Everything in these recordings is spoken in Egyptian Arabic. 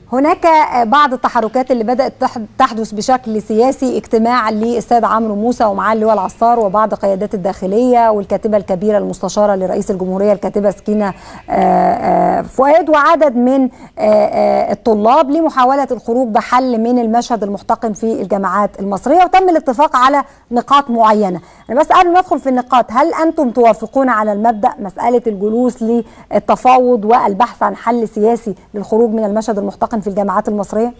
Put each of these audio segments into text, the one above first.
هناك بعض التحركات اللي بدات تحدث بشكل سياسي اجتماع للسيد عمرو موسى ومعاه اللواء العصار وبعض قيادات الداخليه والكاتبه الكبيره المستشاره لرئيس الجمهوريه الكاتبه سكينه فؤاد وعدد من الطلاب لمحاوله الخروج بحل من المشهد المحتقن في الجامعات المصريه وتم الاتفاق على نقاط معينه انا بس قبل ما ادخل في النقاط هل انتم توافقون على المبدا مساله الجلوس للتفاوض والبحث عن حل سياسي للخروج من المشهد المحتقن في الجامعات المصريه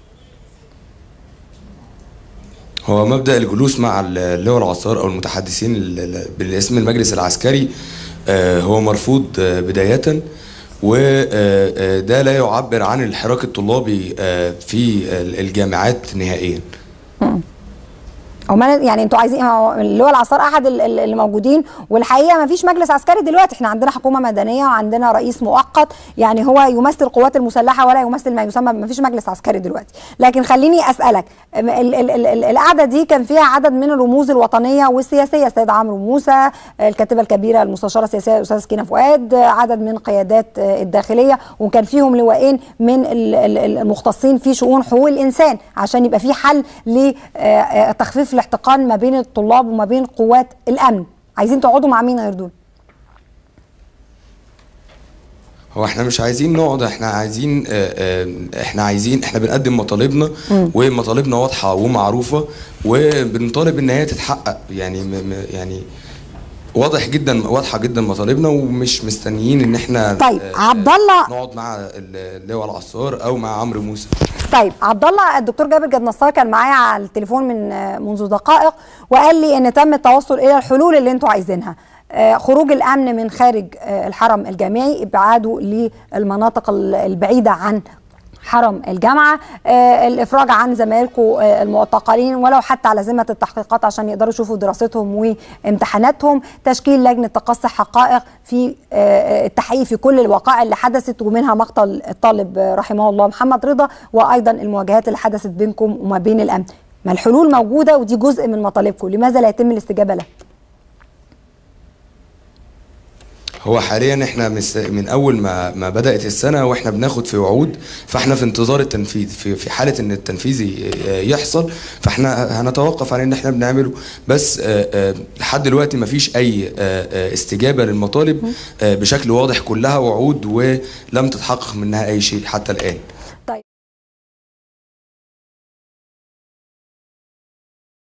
هو مبدا الجلوس مع اللواء العصار او المتحدثين باسم المجلس العسكري هو مرفوض بدايه وده لا يعبر عن الحراك الطلابي في الجامعات نهائيا هو يعني انتوا عايزين اللي هو العصار احد اللي موجودين والحقيقه ما فيش مجلس عسكري دلوقتي احنا عندنا حكومه مدنيه وعندنا رئيس مؤقت يعني هو يمثل القوات المسلحه ولا يمثل ما يسمى ما فيش مجلس عسكري دلوقتي لكن خليني اسالك القعده دي كان فيها عدد من الرموز الوطنيه والسياسيه السيد عمرو موسى الكاتبه الكبيره المستشاره السياسيه الاستاذه سكينه فؤاد عدد من قيادات الداخليه وكان فيهم لواءين من المختصين في شؤون حقوق الانسان عشان يبقى في حل لتخفيف الاحتقان ما بين الطلاب وما بين قوات الامن عايزين تقعدوا مع مين غير دول هو احنا مش عايزين نقعد احنا عايزين اه اه احنا عايزين احنا بنقدم مطالبنا ومطالبنا واضحه ومعروفه وبنطالب ان هي تتحقق يعني م يعني واضح جدا واضحه جدا مطالبنا ومش مستنيين ان احنا طيب عبد الله نقعد مع اللواء العصار او مع عمرو موسى طيب عبد الله الدكتور جابر جد نصار كان معايا على التليفون من منذ دقائق وقال لي ان تم التوصل الى الحلول اللي انتوا عايزينها خروج الامن من خارج الحرم الجامعي ابعاده للمناطق البعيده عن حرم الجامعه الافراج عن زمايلكم المعتقلين ولو حتى على ذمه التحقيقات عشان يقدروا يشوفوا دراستهم وامتحاناتهم تشكيل لجنه تقصي حقائق في التحقيق في كل الوقائع اللي حدثت ومنها مقتل الطالب رحمه الله محمد رضا وايضا المواجهات اللي حدثت بينكم وما بين الامن ما الحلول موجوده ودي جزء من مطالبكم لماذا لا يتم الاستجابه لها هو حاليا احنا من اول ما ما بدات السنه واحنا بناخد في وعود فاحنا في انتظار التنفيذ في في حاله ان التنفيذ يحصل فاحنا هنتوقف عن ان احنا بنعمله بس لحد دلوقتي ما فيش اي استجابه للمطالب بشكل واضح كلها وعود ولم تتحقق منها اي شيء حتى الان